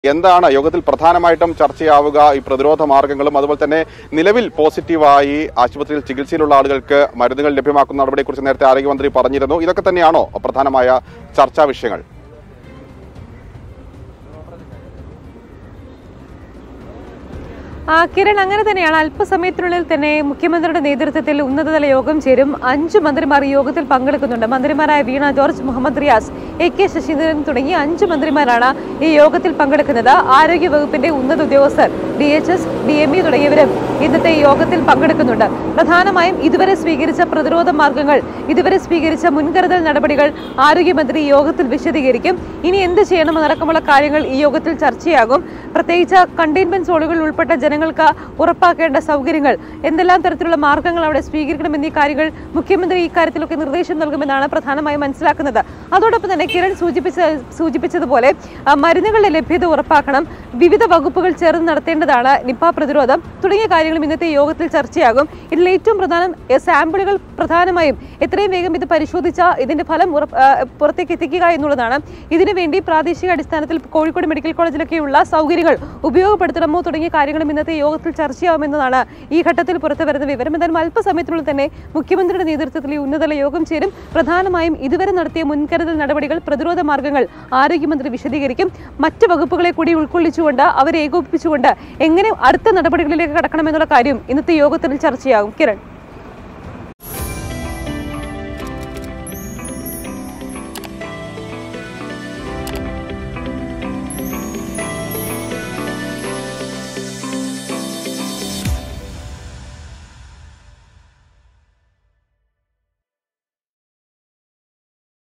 എന്താണ് യോഗത്തിൽ പ്രധാനമായിട്ടും ചർച്ചയാവുക ഈ പ്രതിരോധ മാർഗങ്ങളും അതുപോലെ തന്നെ നിലവിൽ പോസിറ്റീവായി ആശുപത്രിയിൽ ചികിത്സയിലുള്ള ആളുകൾക്ക് മരുന്നുകൾ ലഭ്യമാക്കുന്ന നടപടിയെക്കുറിച്ച് നേരത്തെ ആരോഗ്യമന്ത്രി പറഞ്ഞിരുന്നു ഇതൊക്കെ തന്നെയാണോ പ്രധാനമായ ചർച്ചാ വിഷയങ്ങൾ ആ കിരൺ അങ്ങനെ തന്നെയാണ് അല്പസമയത്തിനുള്ളിൽ തന്നെ മുഖ്യമന്ത്രിയുടെ നേതൃത്വത്തിൽ ഉന്നതതല യോഗം ചേരും അഞ്ചു മന്ത്രിമാർ ഈ യോഗത്തിൽ പങ്കെടുക്കുന്നുണ്ട് മന്ത്രിമാരായ Veena George Muhammad Riyas A K Saseendran തുടങ്ങിയ അഞ്ച് മന്ത്രിമാരാണ് ഈ യോഗത്തിൽ പങ്കെടുക്കുന്നത് ആരോഗ്യ വകുപ്പിന്റെ ഉന്നത ഉദ്യോഗസ്ഥർ D H S D M E തുടങ്ങിയവരും ഇന്നത്തെ ഈ യോഗത്തിൽ പങ്കെടുക്കുന്നുണ്ട് പ്രധാനമായും ഇതുവരെ സ്വീകരിച്ച പ്രതിരോധ മാർഗങ്ങൾ ഇതുവരെ സ്വീകരിച്ച മുൻകരുതൽ നടപടികൾ ആരോഗ്യമന്ത്രി ഈ യോഗത്തിൽ വിശദീകരിക്കും ഇനി എന്ത് ചെയ്യണമെന്നടക്കമുള്ള കാര്യങ്ങൾ ഈ യോഗത്തിൽ ചർച്ചയാകും പ്രത്യേകിച്ച് കണ്ടെയ്ൻമെന്റ് സോണുകളിൽ ഉൾപ്പെട്ട ജനങ്ങൾക്ക് ഉറപ്പാക്കേണ്ട സൗകര്യങ്ങൾ എന്തെല്ലാം തരത്തിലുള്ള മാർഗങ്ങൾ അവിടെ സ്വീകരിക്കണം എന്നീ കാര്യങ്ങൾ മുഖ്യമന്ത്രി ഇക്കാര്യത്തിലൊക്കെ നിർദ്ദേശം നൽകുമെന്നാണ് പ്രധാനമായും മനസ്സിലാക്കുന്നത് അതോടൊപ്പം തന്നെ കിരൺ സൂചിപ്പിച്ച സൂചിപ്പിച്ചതുപോലെ ആ, മരുന്നുകളുടെ ലഭ്യത ഉറപ്പാക്കണം വിവിധ വകുപ്പുകൾ ചേർന്ന് നടത്തേണ്ടതാണ് നിപ്പ പ്രതിരോധം തുടങ്ങിയ കാര്യങ്ങളും ഇന്നത്തെ യോഗത്തിൽ ചർച്ചയാകും ഇതിൽ ഏറ്റവും പ്രധാനം എ, സാമ്പിളുകൾ പ്രധാനമായും എത്രയും വേഗം ഇത് പരിശോധിച്ച ഇതിന്റെ ഫലം ഉറപ്പ് ആ, പുറത്തേക്ക് എത്തിക്കുക എന്നുള്ളതാണ് ഇതിനുവേണ്ടി പ്രാദേശിക അടിസ്ഥാനത്തിൽ കോഴിക്കോട് മെഡിക്കൽ കോളേജിലൊക്കെയുള്ള സൗകര്യങ്ങൾ ഉപയോഗപ്പെടുത്തണമോ തുടങ്ങിയ കാര്യങ്ങളും ഇന്നത്തെ യോഗത്തിൽ ചർച്ചയാവുമെന്നതാണ് ഈ ഘട്ടത്തിൽ പുറത്തു വരുന്ന വിവരം എന്തായാലും അല്പസമയത്തിനുള്ളിൽ തന്നെ മുഖ്യമന്ത്രിയുടെ നേതൃത്വത്തിൽ ഈ ഉന്നതതല യോഗം ചേരും പ്രധാനമായും ഇതുവരെ നടത്തിയ മുൻകരുതൽ നടപടികൾ പ്രതിരോധ മാർഗങ്ങൾ ആരോഗ്യമന്ത്രി വിശദീകരിക്കും മറ്റ് വകുപ്പുകളെ കൂടി ഉൾക്കൊള്ളിച്ചുകൊണ്ട് അവരെ ഏകോപിപ്പിച്ചുകൊണ്ട് എങ്ങനെ അടുത്ത നടപടികളിലേക്ക് കടക്കണമെന്നുള്ള കാര്യം ഇന്നത്തെ യോഗത്തിൽ ചർച്ചയാകും കിരൺ